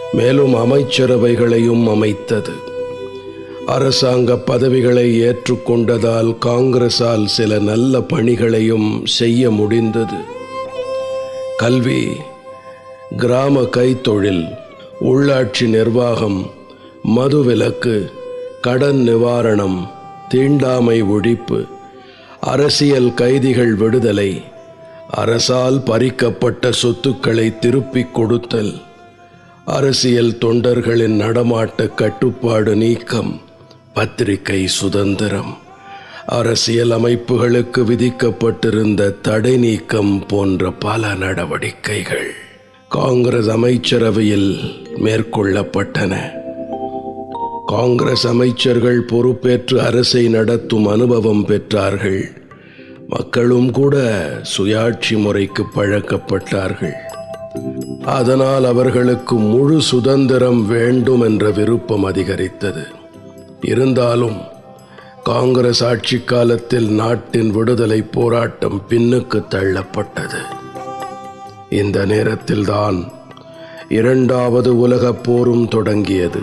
மேலும் அமைச்சரவைகளையும் அமைத்தது அரசாங்க பதவிகளை ஏற்றுக்கொண்டதால் காங்கிரசால் சில நல்ல பணிகளையும் செய்ய முடிந்தது கல்வி கிராம கைத்தொழில் உள்ளாட்சி நிர்வாகம் மதுவிலக்கு கடன் நிவாரணம் தீண்டாமை ஒழிப்பு அரசியல் கைதிகள் விடுதலை அரசால் பறிக்கப்பட்ட சொத்துக்களை திருப்பிக் கொடுத்தல் அரசியல் தொண்டர்களின் நடமாட்ட கட்டுப்பாடு நீக்கம் பத்திரிகை சுதந்திரம் அரசியல் அமைப்புகளுக்கு விதிக்கப்பட்டிருந்த தடை நீக்கம் போன்ற பல நடவடிக்கைகள் காங்கிரஸ் அமைச்சரவையில் மேற்கொள்ளப்பட்டன காங்கிரஸ் அமைச்சர்கள் பொறுப்பேற்று அரசை நடத்தும் அனுபவம் பெற்றார்கள் மக்களும் கூட சுயாட்சி முறைக்கு பழக்கப்பட்டார்கள் அதனால் அவர்களுக்கு முழு சுதந்திரம் வேண்டும் என்ற விருப்பம் அதிகரித்தது இருந்தாலும் காங்கிரஸ் ஆட்சி காலத்தில் நாட்டின் விடுதலை போராட்டம் பின்னுக்கு தள்ளப்பட்டது இந்த நேரத்தில்தான் இரண்டாவது உலகப் போரும் தொடங்கியது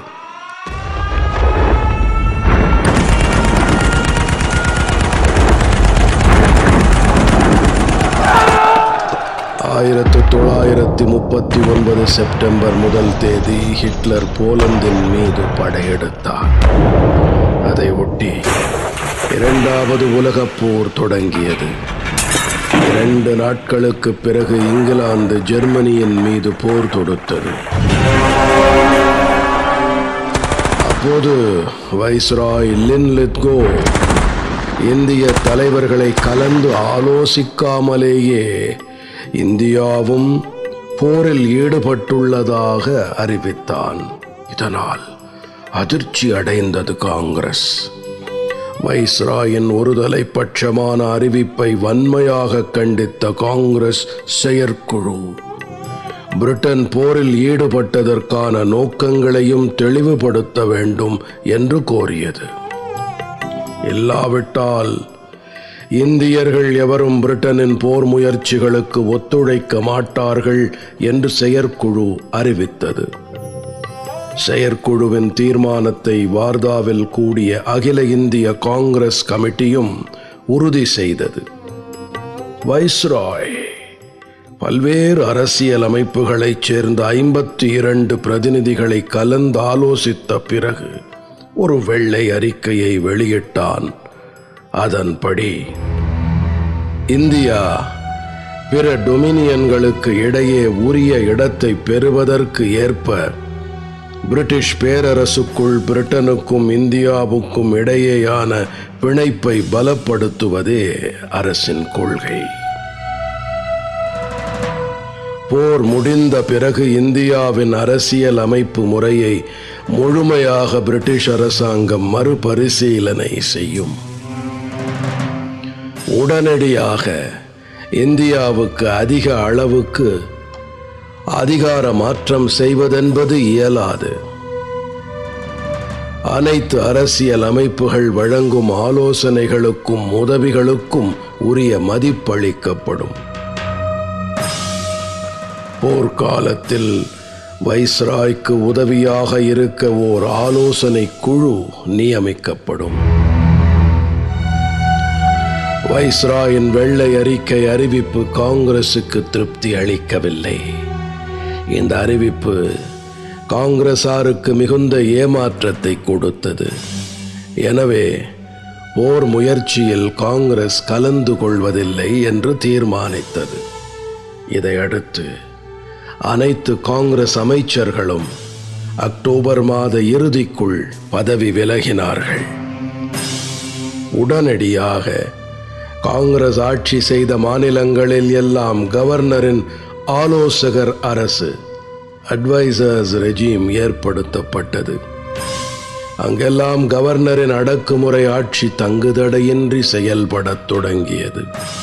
ஆயிரத்து தொள்ளாயிரத்தி முப்பத்தி ஒன்பது செப்டம்பர் முதல் தேதி ஹிட்லர் போலந்தின் மீது படையெடுத்தார் அதை ஒட்டி இரண்டாவது உலகப் போர் தொடங்கியது இரண்டு நாட்களுக்கு பிறகு இங்கிலாந்து ஜெர்மனியின் மீது போர் தொடுத்தது அப்போது வைஸ்ராய் லின்லித்கோ இந்திய தலைவர்களை கலந்து ஆலோசிக்காமலேயே இந்தியாவும் போரில் ஈடுபட்டுள்ளதாக அறிவித்தான் இதனால் அதிர்ச்சி அடைந்தது காங்கிரஸ் வைஸ்ராயின் ஒருதலை பட்சமான அறிவிப்பை வன்மையாக கண்டித்த காங்கிரஸ் செயற்குழு பிரிட்டன் போரில் ஈடுபட்டதற்கான நோக்கங்களையும் தெளிவுபடுத்த வேண்டும் என்று கோரியது இல்லாவிட்டால் இந்தியர்கள் எவரும் பிரிட்டனின் போர் முயற்சிகளுக்கு ஒத்துழைக்க மாட்டார்கள் என்று செயற்குழு அறிவித்தது செயற்குழுவின் தீர்மானத்தை வார்தாவில் கூடிய அகில இந்திய காங்கிரஸ் கமிட்டியும் உறுதி செய்தது வைஸ்ராய் பல்வேறு அரசியல் அமைப்புகளைச் சேர்ந்த ஐம்பத்தி இரண்டு பிரதிநிதிகளை கலந்து ஆலோசித்த பிறகு ஒரு வெள்ளை அறிக்கையை வெளியிட்டான் அதன்படி இந்தியா பிற டொமினியன்களுக்கு இடையே உரிய இடத்தை பெறுவதற்கு ஏற்ப பிரிட்டிஷ் பேரரசுக்குள் பிரிட்டனுக்கும் இந்தியாவுக்கும் இடையேயான பிணைப்பை பலப்படுத்துவதே அரசின் கொள்கை போர் முடிந்த பிறகு இந்தியாவின் அரசியல் அமைப்பு முறையை முழுமையாக பிரிட்டிஷ் அரசாங்கம் மறுபரிசீலனை செய்யும் உடனடியாக இந்தியாவுக்கு அதிக அளவுக்கு அதிகார மாற்றம் செய்வதென்பது இயலாது அனைத்து அரசியல் அமைப்புகள் வழங்கும் ஆலோசனைகளுக்கும் உதவிகளுக்கும் உரிய மதிப்பளிக்கப்படும் போர்க்காலத்தில் வைஸ்ராய்க்கு உதவியாக இருக்க ஓர் ஆலோசனை குழு நியமிக்கப்படும் வைஸ்ராயின் வெள்ளை அறிக்கை அறிவிப்பு காங்கிரசுக்கு திருப்தி அளிக்கவில்லை இந்த அறிவிப்பு காங்கிரசாருக்கு மிகுந்த ஏமாற்றத்தை கொடுத்தது எனவே போர் முயற்சியில் காங்கிரஸ் கலந்து கொள்வதில்லை என்று தீர்மானித்தது இதையடுத்து அனைத்து காங்கிரஸ் அமைச்சர்களும் அக்டோபர் மாத இறுதிக்குள் பதவி விலகினார்கள் உடனடியாக காங்கிரஸ் ஆட்சி செய்த மாநிலங்களில் எல்லாம் கவர்னரின் ஆலோசகர் அரசு அட்வைசர்ஸ் ரெஜீம் ஏற்படுத்தப்பட்டது அங்கெல்லாம் கவர்னரின் அடக்குமுறை ஆட்சி தங்குதடையின்றி செயல்படத் தொடங்கியது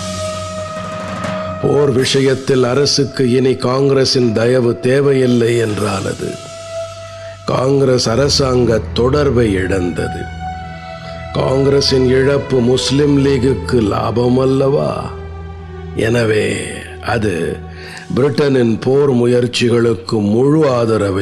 போர் விஷயத்தில் அரசுக்கு இனி காங்கிரசின் தயவு தேவையில்லை என்றானது காங்கிரஸ் அரசாங்க தொடர்பை இழந்தது காங்கிரசின் இழப்பு முஸ்லிம் லீகுக்கு லாபம் அல்லவா எனவே அது பிரிட்டனின் போர் முயற்சிகளுக்கு முழு ஆதரவை